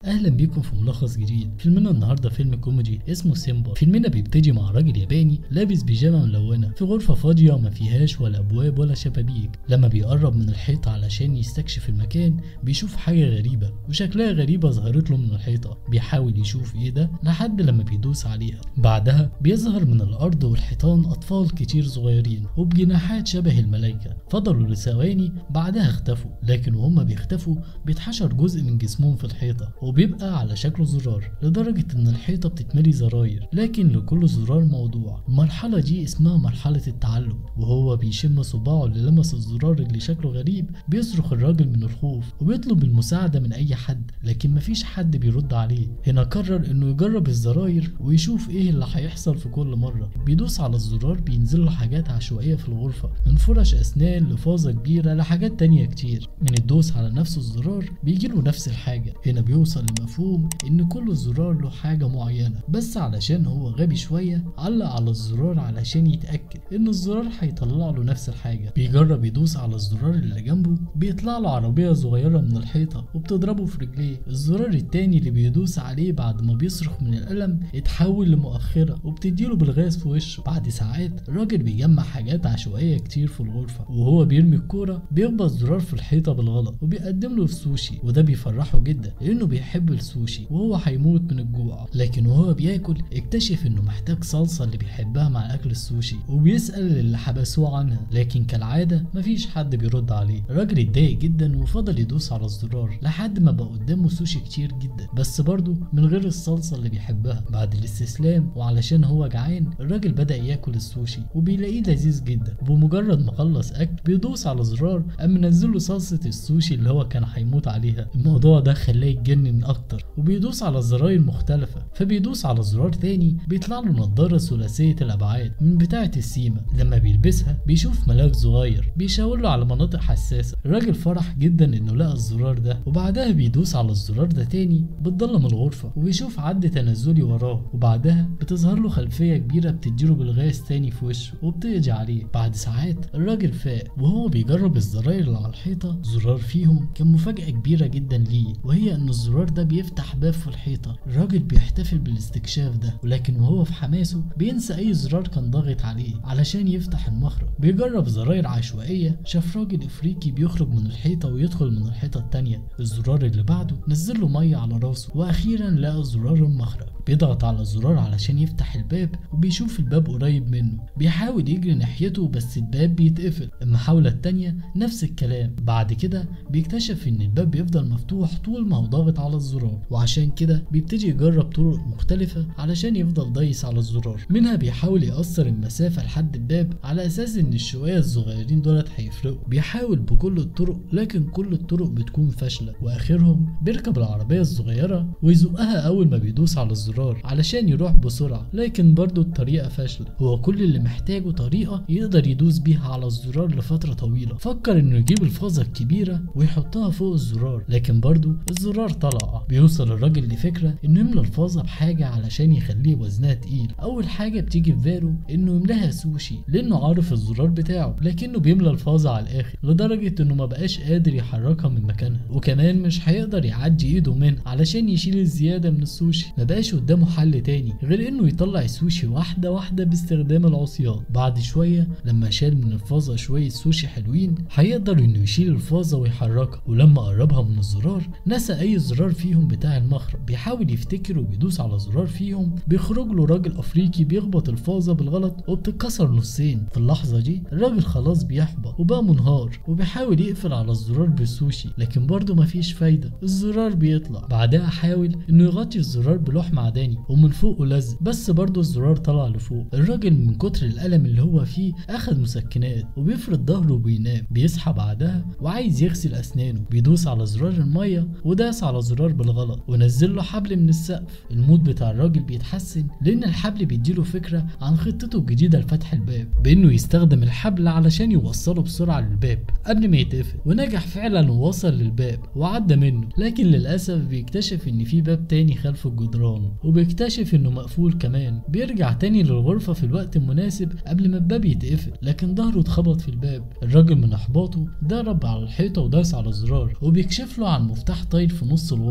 اهلا بيكم في ملخص جديد فيلمنا النهارده فيلم كوميدي اسمه سيمبا فيلمنا بيبتدي مع راجل ياباني لابس بيجامه ملونه في غرفه فاضيه ما فيهاش ولا ابواب ولا شبابيك لما بيقرب من الحيطه علشان يستكشف المكان بيشوف حاجه غريبه وشكلها غريبه ظهرت له من الحيطه بيحاول يشوف ايه ده لحد لما بيدوس عليها بعدها بيظهر من الارض والحيطان اطفال كتير صغيرين وبجناحات شبه الملائكه فضلوا لثواني بعدها اختفوا لكن وهم بيختفوا بيتحشر جزء من جسمهم في الحيطه وبيبقى على شكل زرار لدرجة إن الحيطة بتتملي زراير لكن لكل زرار موضوع المرحلة دي اسمها مرحلة التعلم وهو بيشم صباعه اللي لمس الزرار اللي شكله غريب بيصرخ الراجل من الخوف وبيطلب المساعدة من أي حد لكن مفيش حد بيرد عليه هنا قرر إنه يجرب الزراير ويشوف إيه اللي هيحصل في كل مرة بيدوس على الزرار بينزل له حاجات عشوائية في الغرفة من فرش أسنان لفازة كبيرة لحاجات تانية كتير من الدوس على نفس الزرار بيجيله نفس الحاجة هنا بيوصل لمفهوم ان كل زرار له حاجة معينة بس علشان هو غبي شوية علق على الزرار علشان يتأكد ان الزرار هيطلع له نفس الحاجة بيجرب يدوس على الزرار اللي جنبه بيطلع له عربية صغيرة من الحيطة وبتضربه في رجليه الزرار التاني اللي بيدوس عليه بعد ما بيصرخ من الألم اتحول لمؤخرة وبتديله بالغاز في وشه بعد ساعات الراجل بيجمع حاجات عشوائية كتير في الغرفة وهو بيرمي الكورة بيخبط زرار في الحيطة بالغلط وبيقدم له السوشي وده بيفرحه جدا لأنه بيحب السوشي وهو هيموت من الجوع لكن وهو بياكل اكتشف انه محتاج صلصة اللي بيحبها مع اكل السوشي وبيسأل اللي حبسوه عنها لكن كالعادة مفيش حد بيرد عليه الراجل اتضايق جدا وفضل يدوس على الزرار لحد ما بقى قدامه سوشي كتير جدا بس برضه من غير الصلصة اللي بيحبها بعد الاستسلام وعلشان هو جعان الراجل بدأ ياكل السوشي وبيلاقيه لذيذ جدا وبمجرد ما خلص اكل بيدوس على زرار قام منزل له صلصة السوشي اللي هو كان هيموت عليها الموضوع ده خلاه يتجنن اكتر وبيدوس على زراير مختلفة فبيدوس على زرار تاني بيطلع له نضارة ثلاثية الأبعاد من بتاعة السيما لما بيلبسها بيشوف ملاك صغير بيشاور له على مناطق حساسة الراجل فرح جدا إنه لقى الزرار ده وبعدها بيدوس على الزرار ده تاني بتضلم الغرفة وبيشوف عد تنازلي وراه وبعدها بتظهر له خلفية كبيرة بتديله بالغاز تاني في وشه وبتقضي عليه بعد ساعات الراجل فاق وهو بيجرب الزراير اللي على الحيطة زرار فيهم كان مفاجأة كبيرة جدا ليه وهي إن الزرار ده بيفتح باب في الحيطة الراجل بيحتفل بالاستكشاف ده ولكن وهو في حماسه بينسى أي زرار كان ضاغط عليه علشان يفتح المخرج بيجرب زراير عشوائية شاف راجل إفريقي بيخرج من الحيطة ويدخل من الحيطة التانية الزرار اللي بعده نزل له مية على راسه وأخيرا لقى زرار المخرج بيضغط على الزرار علشان يفتح الباب وبيشوف الباب قريب منه بيحاول يجري ناحيته بس الباب بيتقفل المحاولة التانية نفس الكلام بعد كده بيكتشف ان الباب بيفضل مفتوح طول ما هو ضاغط على الزرار وعشان كده بيبتدي يجرب طرق مختلفة علشان يفضل دايس على الزرار منها بيحاول يقصر المسافة لحد الباب على اساس ان الشوية الصغيرين دولت هيفرقوا بيحاول بكل الطرق لكن كل الطرق بتكون فاشلة واخرهم بيركب العربية الصغيرة ويزقها اول ما بيدوس على الزرار الزرار علشان يروح بسرعة لكن برضه الطريقة فاشلة هو كل اللي محتاجه طريقة يقدر يدوس بيها على الزرار لفترة طويلة فكر انه يجيب الفازة الكبيرة ويحطها فوق الزرار لكن برضه الزرار طلع بيوصل الراجل لفكرة انه يملى الفازة بحاجة علشان يخليه وزنها تقيل اول حاجة بتيجي في باله انه يملاها سوشي لانه عارف الزرار بتاعه لكنه بيملى الفازة على الاخر لدرجة انه ما بقاش قادر يحركها من مكانها وكمان مش هيقدر يعدي ايده منها علشان يشيل الزيادة من السوشي ما بقاش قدامه حل تاني غير انه يطلع السوشي واحدة واحدة باستخدام العصيان بعد شوية لما شال من الفازة شوية سوشي حلوين هيقدر انه يشيل الفازة ويحركها ولما قربها من الزرار نسى اي زرار فيهم بتاع المخرج بيحاول يفتكر وبيدوس على زرار فيهم بيخرج له راجل افريقي بيخبط الفازة بالغلط وبتتكسر نصين في اللحظة دي الراجل خلاص بيحبط وبقى منهار وبيحاول يقفل على الزرار بالسوشي لكن برضه مفيش فايدة الزرار بيطلع بعدها حاول انه يغطي الزرار بلوح معدني ومن فوقه لزق بس برضه الزرار طلع لفوق الراجل من كتر الألم اللي هو فيه أخد مسكنات وبيفرد ظهره وبينام بيصحى بعدها وعايز يغسل أسنانه بيدوس على زرار المية وداس على زرار بالغلط ونزل له حبل من السقف المود بتاع الراجل بيتحسن لأن الحبل بيديله فكرة عن خطته الجديدة لفتح الباب بإنه يستخدم الحبل علشان يوصله بسرعة للباب قبل ما يتقفل ونجح فعلا ووصل للباب وعدى منه لكن للأسف بيكتشف إن في باب تاني خلف الجدران وبيكتشف إنه مقفول كمان بيرجع تاني للغرفة في الوقت المناسب قبل ما الباب يتقفل لكن ظهره اتخبط في الباب الراجل من إحباطه ضرب على الحيطة وداس على الزرار وبيكشف له عن مفتاح طاير في نص الغرفة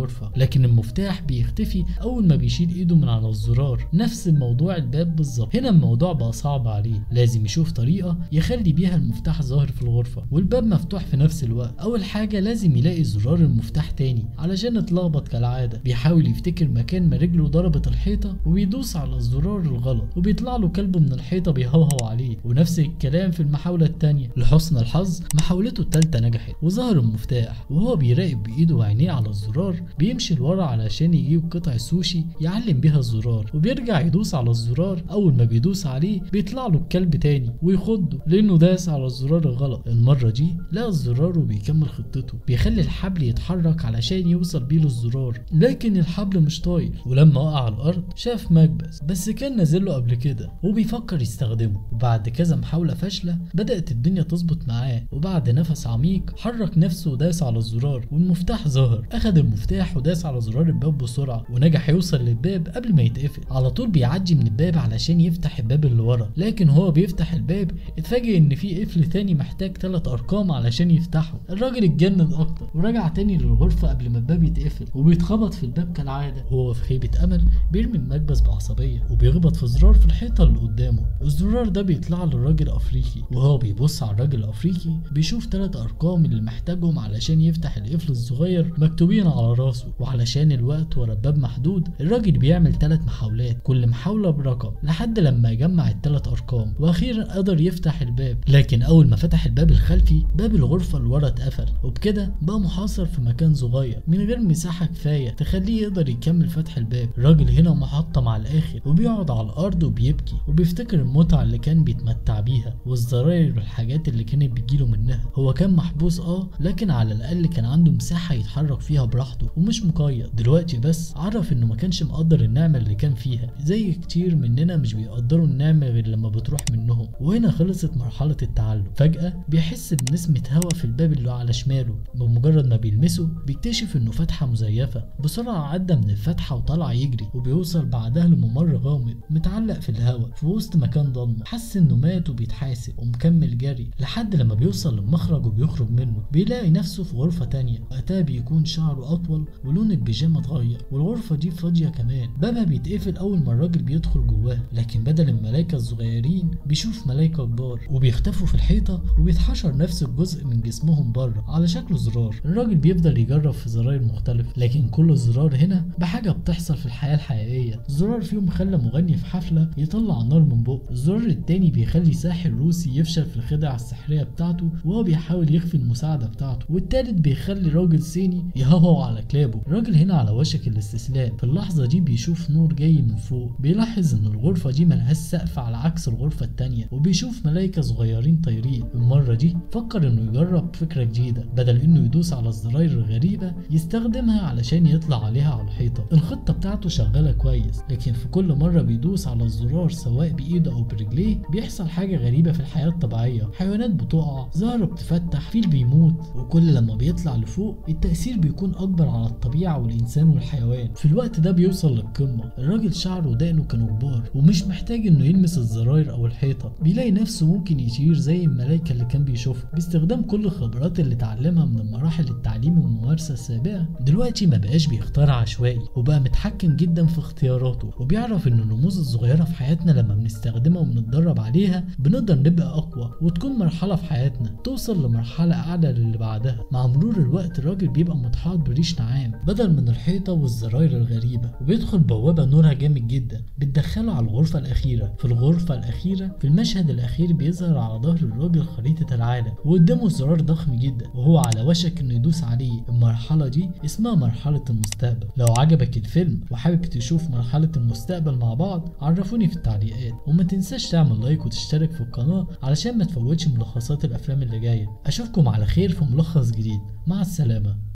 الغرفة لكن المفتاح بيختفي أول ما بيشيل إيده من على الزرار نفس الموضوع الباب بالظبط هنا الموضوع بقى صعب عليه لازم يشوف طريقة يخلي بيها المفتاح ظاهر في الغرفة والباب مفتوح في نفس الوقت أول حاجة لازم يلاقي زرار المفتاح تاني علشان اتلخبط كالعادة بيحاول يفتكر مكان ما رجله ضربت الحيطة وبيدوس على الزرار الغلط وبيطلع له كلب من الحيطة بيهوهو عليه ونفس الكلام في المحاولة التانية لحسن الحظ محاولته التالتة نجحت وظهر المفتاح وهو بيراقب بإيده وعينيه على الزرار بيمشي لورا علشان يجيب قطع سوشي يعلم بيها الزرار وبيرجع يدوس على الزرار أول ما بيدوس عليه بيطلع له الكلب تاني ويخضه لأنه داس على الزرار الغلط المرة دي لقى الزرار وبيكمل خطته بيخلي الحبل يتحرك علشان يوصل بيه للزرار لكن الحبل مش طاير ولما وقع على الأرض شاف مكبس بس كان نازل له قبل كده وبيفكر يستخدمه وبعد كذا محاولة فاشلة بدأت الدنيا تظبط معاه وبعد نفس عميق حرك نفسه وداس على الزرار والمفتاح ظهر أخد المفتاح وداس على زرار الباب بسرعة ونجح يوصل للباب قبل ما يتقفل على طول بيعدي من الباب علشان يفتح الباب اللي ورا لكن هو بيفتح الباب اتفاجئ ان في قفل تاني محتاج ثلاث ارقام علشان يفتحه الراجل اتجنن اكتر ورجع تاني للغرفة قبل ما الباب يتقفل وبيتخبط في الباب كالعادة وهو في خيبة امل بيرمي المكبس بعصبية وبيخبط في زرار في الحيطة اللي قدامه الزرار ده بيطلع للراجل افريقي وهو بيبص على الراجل الافريقي بيشوف ثلاث ارقام اللي محتاجهم علشان يفتح القفل الصغير مكتوبين على راسه وعلشان الوقت ورا الباب محدود الراجل بيعمل ثلاث محاولات كل محاولة برقم لحد لما يجمع الثلاث ارقام واخيرا قدر يفتح الباب لكن اول ما فتح الباب الخلفي باب الغرفة اللي ورا اتقفل وبكده بقى محاصر في مكان صغير من غير مساحة كفاية تخليه يقدر يكمل فتح الباب الراجل هنا محطم على الاخر وبيقعد على الارض وبيبكي وبيفتكر المتعة اللي كان بيتمتع بيها والزراير والحاجات اللي كانت بتجيله منها هو كان محبوس اه لكن على الاقل كان عنده مساحة يتحرك فيها براحته ومش مقيد دلوقتي بس عرف انه ما كانش مقدر النعمة اللي كان فيها زي كتير مننا مش بيقدروا النعمة غير لما بتروح منهم وهنا خلصت مرحلة التعلم فجأة بيحس بنسمة هوا في الباب اللي على شماله بمجرد ما بيلمسه بيكتشف انه فتحة مزيفة بسرعة عدى من الفتحة وطلع يجري وبيوصل بعدها لممر غامض متعلق في الهوا في وسط مكان ضلمة حس انه مات وبيتحاسب ومكمل جري لحد لما بيوصل للمخرج وبيخرج منه بيلاقي نفسه في غرفة تانية وقتها بيكون شعره أطول ولون البيجامة اتغير والغرفة دي فاضية كمان بابها بيتقفل أول ما الراجل بيدخل جواها لكن بدل الملايكة الصغيرين بيشوف ملايكة كبار وبيختفوا في الحيطة وبيتحشر نفس الجزء من جسمهم بره على شكل زرار الراجل بيفضل يجرب في زراير مختلفة لكن كل زرار هنا بحاجة بتحصل في الحياة الحقيقية زرار فيهم خلى مغني في حفلة يطلع نار من بقه الزرار التاني بيخلي ساحر روسي يفشل في الخدع السحرية بتاعته وهو بيحاول يخفي المساعدة بتاعته والتالت بيخلي راجل صيني يهوهو على كلابه الراجل هنا على وشك الاستسلام في اللحظة دي بيشوف نور جاي من فوق بيلاحظ ان الغرفة دي ملهاش سقف على عكس الغرفة التانية وبيشوف ملايكة صغيرين طايرين المرة دي فكر انه يجرب فكرة جديدة بدل انه يدوس على الزراير الغريبة يستخدمها علشان يطلع عليها على الحيطة الخطة بتاعته شغالة كويس لكن في كل مرة بيدوس على الزرار سواء بإيده أو برجليه بيحصل حاجة غريبة في الحياة الطبيعية حيوانات بتقع زهرة بتفتح فيل بيموت وكل لما بيطلع لفوق التأثير بيكون أكبر على الطبيعة والإنسان والحيوان في الوقت ده بيوصل للقمة الراجل شعره ودقنه كانوا كبار ومش محتاج إنه يلمس الزراير أو الحيطة بيلاقي نفسه ممكن يطير زي الملايكة اللي كان بيشوفها باستخدام كل الخبرات اللي اتعلمها من مراحل التعليم والممارسة السابقة دلوقتي ما بقاش بيختار عشوائي وبقى متحكم جدا في اختياراته وبيعرف إن الرموز الصغيرة في حياتنا لما بنستخدمها وبنتدرب عليها بنقدر نبقى أقوى وتكون مرحلة في حياتنا توصل لمرحلة أعلى للي بعدها مع مرور الوقت الراجل بيبقى متحاط بريش نعام بدل من الحيطة والزراير الغريبة وبيدخل بوابة نورها جامد جدا بتدخله على الغرفة الأخيرة في الغرفة الأخيرة في المشهد الأخير بيظهر على ظهر الراجل خريطة العالم وقدامه زرار ضخم جدا وهو على وشك إنه يدوس عليه المرحلة دي اسمها مرحلة المستقبل لو عجبك الفيلم وحابب تشوف مرحلة المستقبل مع بعض عرفوني في التعليقات وما تنساش تعمل لايك وتشترك في القناة علشان ما تفوتش ملخصات الأفلام اللي جاية أشوفكم على خير في ملخص جديد مع السلامة